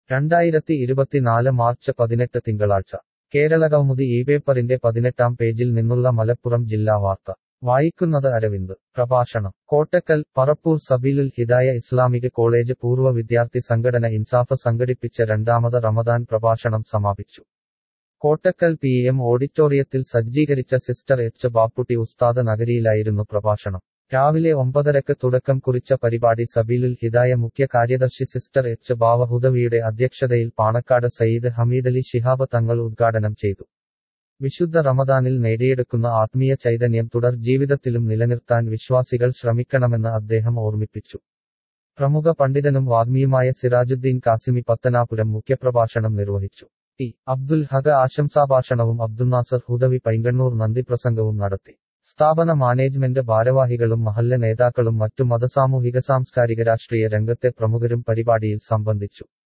രണ്ടായിരത്തി ഇരുപത്തിനാല് മാർച്ച് പതിനെട്ട് തിങ്കളാഴ്ച കേരള കൗമുദി ഈ പേപ്പറിന്റെ പതിനെട്ടാം പേജിൽ നിന്നുള്ള മലപ്പുറം ജില്ലാ വാർത്ത വായിക്കുന്നത് അരവിന്ദ് പ്രഭാഷണം കോട്ടക്കൽ പറപ്പൂർ സബീലുൽ ഹിദായ ഇസ്ലാമിക് കോളേജ് പൂർവ്വ വിദ്യാർത്ഥി സംഘടന ഇൻസാഫ് സംഘടിപ്പിച്ച രണ്ടാമത് റമദാൻ പ്രഭാഷണം സമാപിച്ചു കോട്ടക്കൽ പി എം ഓഡിറ്റോറിയത്തിൽ സജ്ജീകരിച്ച സിസ്റ്റർ എച്ച് ബാപ്പുട്ടി ഉസ്താദ് നഗരിയിലായിരുന്നു പ്രഭാഷണം രാവിലെ ഒമ്പതരക്ക് തുടക്കം കുറിച്ച പരിപാടി സബീലുൽ ഹിദായ മുഖ്യ കാര്യദർശി സിസ്റ്റർ എച്ച് ബാവഹുദവിയുടെ അധ്യക്ഷതയിൽ പാണക്കാട് സയ്യിദ് ഹമീദലി ശിഹാബ് തങ്ങൾ ഉദ്ഘാടനം ചെയ്തു വിശുദ്ധ റമദാനിൽ നേടിയെടുക്കുന്ന ആത്മീയ ചൈതന്യം തുടർ ജീവിതത്തിലും നിലനിർത്താൻ വിശ്വാസികൾ ശ്രമിക്കണമെന്ന് അദ്ദേഹം ഓർമ്മിപ്പിച്ചു പ്രമുഖ പണ്ഡിതനും വാഗ്മിയുമായ സിറാജുദ്ദീൻ കാസിമി പത്തനാപുരം മുഖ്യപ്രഭാഷണം നിർവഹിച്ചു ടി അബ്ദുൽ ഹഖ ആശംസാഭാഷണവും അബ്ദുന്നാസർ ഹുദവി പൈങ്കണ്ണൂർ നന്ദിപ്രസംഗവും നടത്തി സ്ഥാപന മാനേജ്മെന്റ് ഭാരവാഹികളും മഹല്ല നേതാക്കളും മറ്റു മതസാമൂഹിക സാംസ്കാരിക രാഷ്ട്രീയ രംഗത്തെ പ്രമുഖരും പരിപാടിയിൽ സംബന്ധിച്ചു